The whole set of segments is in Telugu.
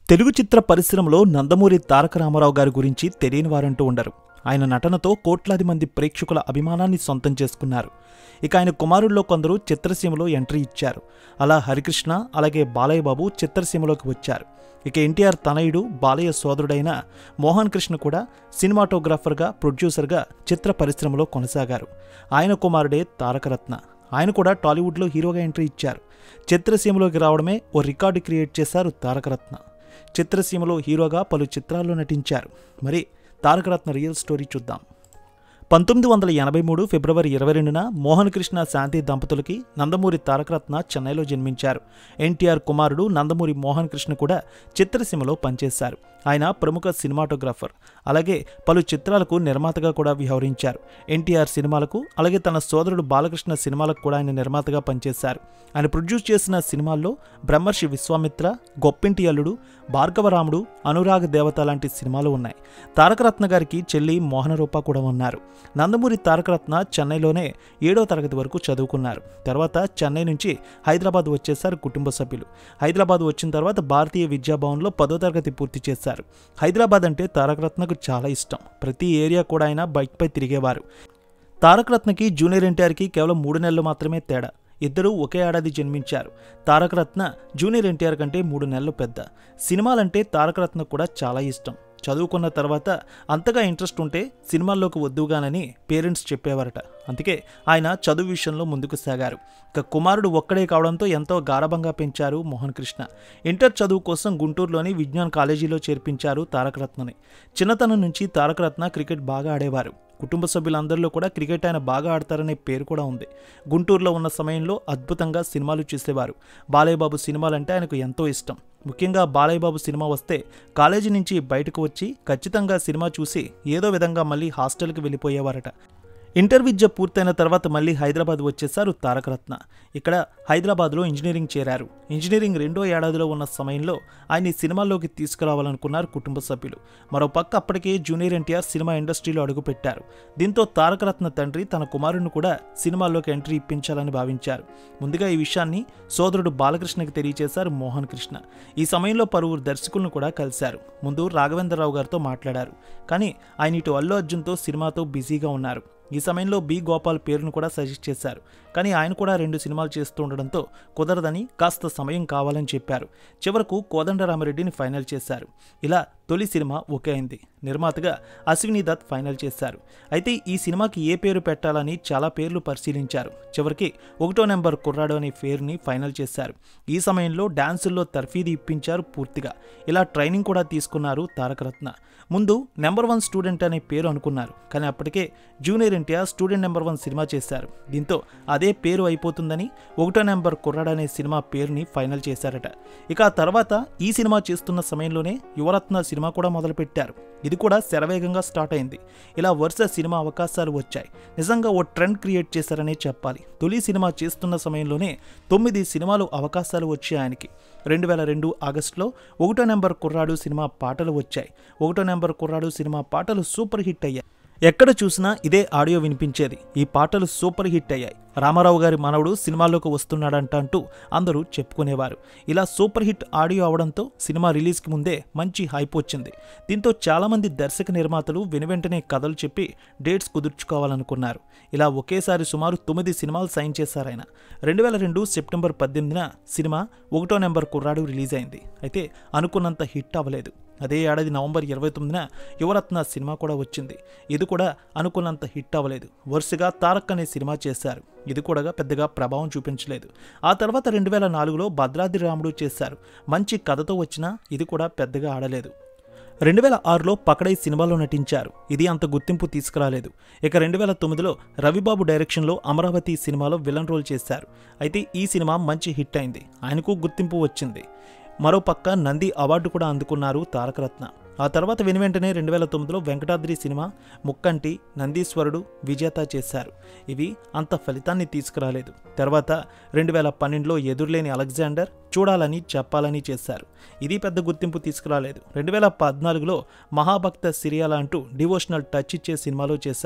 తెలుగు చిత్ర పరిశ్రమలో నందమూరి తారక రామారావు గారి గురించి తెలియని వారంటూ ఉండరు ఆయన నటనతో కోట్లాది మంది ప్రేక్షకుల అభిమానాన్ని సొంతం చేసుకున్నారు ఇక ఆయన కుమారుల్లో కొందరు చిత్రసీమలో ఎంట్రీ ఇచ్చారు అలా హరికృష్ణ అలాగే బాలయ్య బాబు చిత్రసీమలోకి వచ్చారు ఇక ఎన్టీఆర్ తనయుడు బాలయ్య సోదరుడైన మోహన్ కృష్ణ కూడా సినిమాటోగ్రాఫర్గా ప్రొడ్యూసర్గా చిత్ర పరిశ్రమలో కొనసాగారు ఆయన కుమారుడే తారకరత్న ఆయన కూడా టాలీవుడ్లో హీరోగా ఎంట్రీ ఇచ్చారు చిత్రసీమలోకి రావడమే ఓ రికార్డు క్రియేట్ చేశారు తారకరత్న చిత్రసీమలో హీరోగా పలు చిత్రాల్లో నటించారు మరి తారకరత్న రియల్ స్టోరీ చూద్దాం పంతొమ్మిది వందల ఎనభై మూడు ఫిబ్రవరి ఇరవై రెండున మోహన్ కృష్ణ శాంతి దంపతులకి నందమూరి తారకరత్న చెన్నైలో జన్మించారు ఎన్టీఆర్ కుమారుడు నందమూరి మోహన్ కృష్ణ కూడా చిత్రసీమలో పనిచేశారు ఆయన ప్రముఖ సినిమాటోగ్రాఫర్ అలాగే పలు చిత్రాలకు నిర్మాతగా కూడా వ్యవహరించారు ఎన్టీఆర్ సినిమాలకు అలాగే తన సోదరుడు బాలకృష్ణ సినిమాలకు కూడా ఆయన నిర్మాతగా పనిచేశారు ఆయన ప్రొడ్యూస్ చేసిన సినిమాల్లో బ్రహ్మర్షి విశ్వామిత్ర గొప్పింటి అల్లుడు భార్గవరాముడు అనురాగ దేవత లాంటి సినిమాలు ఉన్నాయి తారకరత్న గారికి చెల్లి మోహనరూప కూడా ఉన్నారు నందమూరి తారకరత్న చెన్నైలోనే ఏడో తరగతి వరకు చదువుకున్నారు తర్వాత చెన్నై నుంచి హైదరాబాద్ వచ్చేశారు కుటుంబ సభ్యులు హైదరాబాద్ వచ్చిన తర్వాత భారతీయ విద్యాభవన్లో పదో తరగతి పూర్తి చేశారు హైదరాబాద్ అంటే తారకరత్నకు చాలా ఇష్టం ప్రతి ఏరియా కూడా ఆయన బైక్పై తిరిగేవారు తారకరత్నకి జూనియర్ ఎన్టీఆర్కి కేవలం మూడు నెలలు మాత్రమే తేడా ఇద్దరూ ఒకే ఏడాది జన్మించారు తారకరత్న జూనియర్ ఎన్టీఆర్ కంటే మూడు నెలలు పెద్ద సినిమాలంటే తారకరత్న కూడా చాలా ఇష్టం చదువుకున్న తర్వాత అంతగా ఇంట్రెస్ట్ ఉంటే సినిమాల్లోకి వద్దుగానని పేరెంట్స్ చెప్పేవారట అందుకే ఆయన చదువు విషయంలో ముందుకు సాగారు ఇక కుమారుడు ఒక్కడే కావడంతో ఎంతో గారభంగా పెంచారు మోహన్ కృష్ణ ఇంటర్ చదువు కోసం గుంటూరులోని విజ్ఞాన్ కాలేజీలో చేర్పించారు తారకరత్నని చిన్నతనం నుంచి తారకరత్న క్రికెట్ బాగా ఆడేవారు కుటుంబ సభ్యులందరిలో కూడా క్రికెట్ ఆయన బాగా ఆడతారనే పేరు కూడా ఉంది గుంటూరులో ఉన్న సమయంలో అద్భుతంగా సినిమాలు చూసేవారు బాలయ్య బాబు సినిమాలంటే ఆయనకు ఎంతో ఇష్టం ముఖ్యంగా బాలయ్య బాబు సినిమా వస్తే కాలేజీ నుంచి బయటకు వచ్చి ఖచ్చితంగా సినిమా చూసి ఏదో విధంగా మళ్ళీ హాస్టల్కి వెళ్ళిపోయేవారట ఇంటర్ విద్య పూర్తయిన తర్వాత మళ్ళీ హైదరాబాద్ వచ్చేశారు తారకరత్న ఇక్కడ హైదరాబాద్లో ఇంజనీరింగ్ చేరారు ఇంజనీరింగ్ రెండో ఏడాదిలో ఉన్న సమయంలో ఆయన్ని సినిమాల్లోకి తీసుకురావాలనుకున్నారు కుటుంబ సభ్యులు మరో పక్క అప్పటికే జూనియర్ ఎన్టీఆర్ సినిమా ఇండస్ట్రీలో అడుగుపెట్టారు దీంతో తారకరత్న తండ్రి తన కుమారుని కూడా సినిమాల్లోకి ఎంట్రీ ఇప్పించాలని భావించారు ముందుగా ఈ విషయాన్ని సోదరుడు బాలకృష్ణకి తెలియజేశారు మోహన్ కృష్ణ ఈ సమయంలో పలువురు దర్శకులను కూడా కలిశారు ముందు రాఘవేంద్రరావు గారితో మాట్లాడారు కానీ ఆయన ఇటు అల్లు అర్జున్తో సినిమాతో బిజీగా ఉన్నారు ఈ సమయంలో బి గోపాల్ పేరును కూడా సజెస్ట్ చేశారు కానీ ఆయన కూడా రెండు సినిమాలు చేస్తూ ఉండడంతో కుదరదని కాస్త సమయం కావాలని చెప్పారు చివరకు కోదండరామరెడ్డిని ఫైనల్ చేశారు ఇలా తొలి సినిమా ఓకే అయింది నిర్మాతగా అశ్విని దత్ ఫైనల్ చేశారు అయితే ఈ సినిమాకి ఏ పేరు పెట్టాలని చాలా పేర్లు పరిశీలించారు చివరికి ఒకటో నెంబర్ కుర్రాడు అనే పేరుని ఫైనల్ చేశారు ఈ సమయంలో డాన్సుల్లో తర్ఫీది ఇప్పించారు పూర్తిగా ఇలా ట్రైనింగ్ కూడా తీసుకున్నారు తారకరత్న ముందు నెంబర్ వన్ స్టూడెంట్ అనే పేరు అనుకున్నారు కానీ అప్పటికే junior NTR student number one cinema చేశారు దీంతో అదే పేరు అయిపోతుందని ఒకటో నెంబర్ కుర్రాడు అనే సినిమా పేరుని ఫైనల్ చేశారట ఇక ఆ తర్వాత ఈ సినిమా చేస్తున్న సమయంలోనే యువరత్న సినిమా కూడా మొదలుపెట్టారు ఇది కూడా శరవేగంగా స్టార్ట్ అయింది ఇలా వరుస సినిమా అవకాశాలు వచ్చాయి నిజంగా ఓ ట్రెండ్ క్రియేట్ చేశారనే చెప్పాలి తొలి సినిమా చేస్తున్న సమయంలోనే తొమ్మిది సినిమాలు అవకాశాలు వచ్చాయి ఆయనకి రెండు వేల రెండు ఆగస్టులో ఒకటో నెంబర్ కుర్రాడు సినిమా పాటలు వచ్చాయి ఒకటో నెంబర్ కుర్రాడు సినిమా పాటలు సూపర్ హిట్ అయ్యాయి ఎక్కడ చూసినా ఇదే ఆడియో వినిపించేది ఈ పాటలు సూపర్ హిట్ అయ్యాయి రామారావు గారి మనవడు సినిమాలోకి వస్తున్నాడంట అంటూ అందరూ చెప్పుకునేవారు ఇలా సూపర్ హిట్ ఆడియో అవడంతో సినిమా రిలీజ్కి ముందే మంచి హైప్ వచ్చింది దీంతో చాలామంది దర్శక నిర్మాతలు వెనువెంటనే కథలు చెప్పి డేట్స్ కుదుర్చుకోవాలనుకున్నారు ఇలా ఒకేసారి సుమారు తొమ్మిది సినిమాలు సైన్ చేశారు ఆయన రెండు వేల రెండు సెప్టెంబర్ పద్దెనిమిదిన సినిమా ఒకటో నెంబర్ కుర్రాడు రిలీజ్ అయింది అయితే అనుకున్నంత హిట్ అవ్వలేదు అదే ఏడాది నవంబర్ ఇరవై తొమ్మిదిన యువరత్న సినిమా కూడా వచ్చింది ఇది కూడా అనుకున్నంత హిట్ అవ్వలేదు వరుసగా తారక్ అనే సినిమా చేశారు ఇది కూడా పెద్దగా ప్రభావం చూపించలేదు ఆ తర్వాత రెండు వేల నాలుగులో భద్రాద్రి రాముడు చేశారు మంచి కథతో వచ్చినా ఇది కూడా పెద్దగా ఆడలేదు రెండు వేల ఆరులో పకడై సినిమాలో నటించారు ఇది అంత గుర్తింపు తీసుకురాలేదు ఇక రెండు వేల తొమ్మిదిలో రవిబాబు డైరెక్షన్లో అమరావతి సినిమాలో విలన్ రోల్ చేశారు అయితే ఈ సినిమా మంచి హిట్ అయింది ఆయనకు గుర్తింపు వచ్చింది మరోపక్క నంది అవార్డు కూడా అందుకున్నారు తారకరత్న ఆ తర్వాత వెనువెంటనే రెండు వేల తొమ్మిదిలో వెంకటాద్రి సినిమా ముక్కంటి నందీశ్వరుడు విజేత చేశారు ఇవి అంత ఫలితాన్ని తీసుకురాలేదు తర్వాత రెండు వేల పన్నెండులో ఎదురులేని అలెగ్జాండర్ చూడాలని చెప్పాలని చేశారు ఇది పెద్ద గుర్తింపు తీసుకురాలేదు రెండు వేల పద్నాలుగులో మహాభక్త సిరియాల అంటూ డివోషనల్ టచ్ ఇచ్చే సినిమాలో చేశారు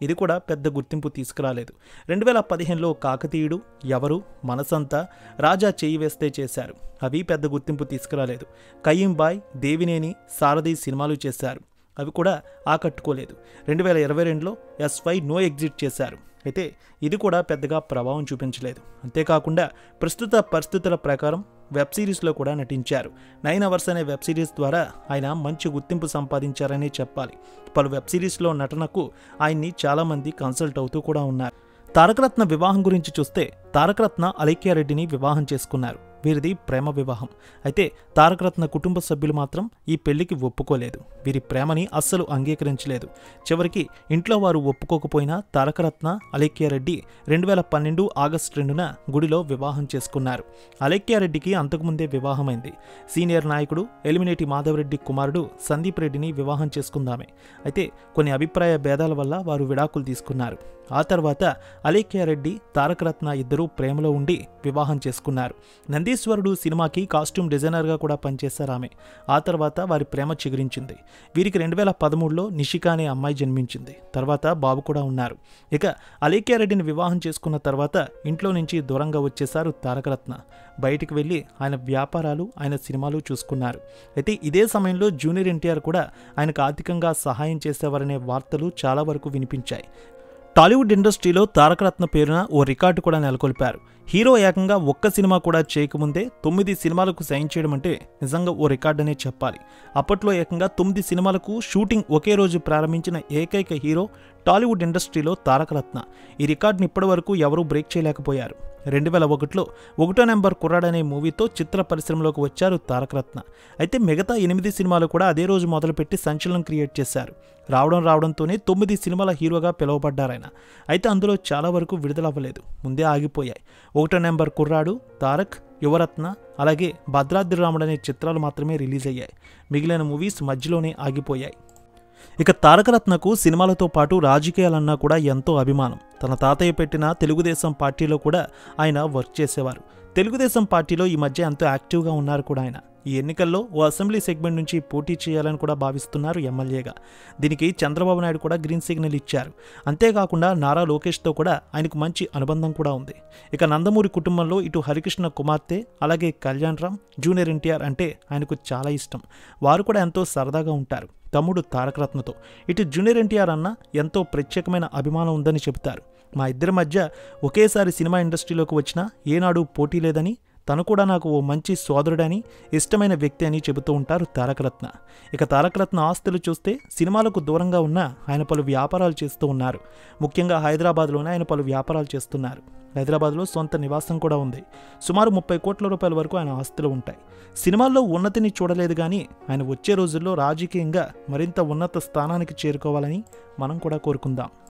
ఇది కూడా పెద్ద గుర్తింపు తీసుకురాలేదు రెండు వేల పదిహేనులో కాకతీయుడు ఎవరు మనసంతా రాజా చేయి వేస్తే చేశారు అవి పెద్ద గుర్తింపు తీసుకురాలేదు కయ్యంబాయ్ దేవినేని సారథి సినిమాలు చేశారు అవి కూడా ఆకట్టుకోలేదు రెండు వేల ఇరవై రెండులో ఎస్వై నో ఎగ్జిట్ చేశారు అయితే ఇది కూడా పెద్దగా ప్రభావం చూపించలేదు అంతేకాకుండా ప్రస్తుత పరిస్థితుల ప్రకారం వెబ్ సిరీస్లో కూడా నటించారు నైన్ అవర్స్ అనే వెబ్ సిరీస్ ద్వారా ఆయన మంచి గుర్తింపు సంపాదించారనే చెప్పాలి పలు వెబ్ సిరీస్లో నటనకు ఆయన్ని చాలామంది కన్సల్ట్ అవుతూ కూడా ఉన్నారు తారకరత్న వివాహం గురించి చూస్తే తారకరత్న అలైక్యారెడ్డిని వివాహం చేసుకున్నారు వీరిది ప్రేమ వివాహం అయితే తారకరత్న కుటుంబ సభ్యులు మాత్రం ఈ పెళ్లికి ఒప్పుకోలేదు వీరి ప్రేమని అస్సలు అంగీకరించలేదు చివరికి ఇంట్లో వారు ఒప్పుకోకపోయినా తారకరత్న అలేఖ్యారెడ్డి రెండు వేల పన్నెండు ఆగస్టు రెండున గుడిలో వివాహం చేసుకున్నారు అలేఖ్యారెడ్డికి అంతకుముందే వివాహమైంది సీనియర్ నాయకుడు ఎలిమినేటి మాధవరెడ్డి కుమారుడు సందీప్ రెడ్డిని వివాహం చేసుకుందామే అయితే కొన్ని అభిప్రాయ భేదాల వల్ల వారు విడాకులు తీసుకున్నారు ఆ తర్వాత అలేఖ్యారెడ్డి తారకరత్న ఇద్దరూ ప్రేమలో ఉండి వివాహం చేసుకున్నారు నందీశ్వరుడు సినిమాకి కాస్ట్యూమ్ డిజైనర్గా కూడా పనిచేశారు ఆమె ఆ తర్వాత వారి ప్రేమ చిగురించింది వీరికి రెండు వేల పదమూడులో నిషిక అనే అమ్మాయి జన్మించింది తర్వాత బాబు కూడా ఉన్నారు ఇక అలేఖ్యారెడ్డిని వివాహం చేసుకున్న తర్వాత ఇంట్లో నుంచి దూరంగా వచ్చేశారు తారకరత్న బయటికి వెళ్ళి ఆయన వ్యాపారాలు ఆయన సినిమాలు చూసుకున్నారు అయితే ఇదే సమయంలో జూనియర్ ఎన్టీఆర్ కూడా ఆయనకు ఆర్థికంగా సహాయం చేసేవారనే వార్తలు చాలా వరకు వినిపించాయి టాలీవుడ్ ఇండస్ట్రీలో తారకరత్న పేరున ఓ రికార్డు కూడా నెలకొల్పారు హీరో ఏకంగా ఒక్క సినిమా కూడా చేయకముందే తొమ్మిది సినిమాలకు సైన్ చేయడం అంటే నిజంగా ఓ రికార్డ్ అనే చెప్పాలి అప్పట్లో ఏకంగా తొమ్మిది సినిమాలకు షూటింగ్ ఒకే రోజు ప్రారంభించిన ఏకైక హీరో టాలీవుడ్ ఇండస్ట్రీలో తారకరత్న ఈ రికార్డుని ఇప్పటివరకు ఎవరూ బ్రేక్ చేయలేకపోయారు రెండు వేల ఒకటిలో ఒకటో నెంబర్ కుర్రాడనే మూవీతో చిత్ర పరిశ్రమలోకి వచ్చారు తారకరత్న అయితే మిగతా ఎనిమిది సినిమాలు కూడా అదే రోజు మొదలుపెట్టి సంచలనం క్రియేట్ చేశారు రావడం రావడంతోనే తొమ్మిది సినిమాల హీరోగా పిలువబడ్డారాయన అయితే అందులో చాలా వరకు విడుదలవ్వలేదు ముందే ఆగిపోయాయి ఒకటో నెంబర్ కుర్రాడు తారక్ యువరత్న అలాగే భద్రాద్రి రాముడు అనే చిత్రాలు మాత్రమే రిలీజ్ అయ్యాయి మిగిలిన మూవీస్ మధ్యలోనే ఆగిపోయాయి ఇక తారకరత్నకు సినిమాలతో పాటు రాజకీయాలన్నా కూడా ఎంతో అభిమానం తన తాతయ్య పెట్టిన తెలుగుదేశం పార్టీలో కూడా ఆయన వర్క్ చేసేవారు తెలుగుదేశం పార్టీలో ఈ మధ్య ఎంతో యాక్టివ్గా ఉన్నారు కూడా ఆయన ఈ ఎన్నికల్లో ఓ అసెంబ్లీ సెగ్మెంట్ నుంచి పోటీ చేయాలని కూడా భావిస్తున్నారు ఎమ్మెల్యేగా దీనికి చంద్రబాబు నాయుడు కూడా గ్రీన్ సిగ్నల్ ఇచ్చారు అంతేకాకుండా నారా లోకేష్తో కూడా ఆయనకు మంచి అనుబంధం కూడా ఉంది ఇక నందమూరి కుటుంబంలో ఇటు హరికృష్ణ కుమార్తె అలాగే కళ్యాణ్ రామ్ జూనియర్ ఎన్టీఆర్ అంటే ఆయనకు చాలా ఇష్టం వారు కూడా ఎంతో సరదాగా ఉంటారు తమ్ముడు తారకరత్నతో ఇటు జూనియర్ ఎన్టీఆర్ అన్న ఎంతో ప్రత్యేకమైన అభిమానం ఉందని చెబుతారు మా ఇద్దరి మధ్య ఒకేసారి సినిమా ఇండస్ట్రీలోకి వచ్చినా ఏనాడు పోటీ లేదని తను కూడా నాకు ఓ మంచి సోదరుడని ఇష్టమైన వ్యక్తి అని చెబుతూ ఉంటారు తారకరత్న ఇక తారకరత్న ఆస్తులు చూస్తే సినిమాలకు దూరంగా ఉన్న ఆయన పలు వ్యాపారాలు చేస్తూ ఉన్నారు ముఖ్యంగా హైదరాబాద్లోనే ఆయన పలు వ్యాపారాలు చేస్తున్నారు హైదరాబాద్లో సొంత నివాసం కూడా ఉంది సుమారు ముప్పై కోట్ల రూపాయల వరకు ఆయన ఆస్తులు ఉంటాయి సినిమాల్లో ఉన్నతిని చూడలేదు కానీ ఆయన వచ్చే రోజుల్లో రాజకీయంగా మరింత ఉన్నత స్థానానికి చేరుకోవాలని మనం కూడా కోరుకుందాం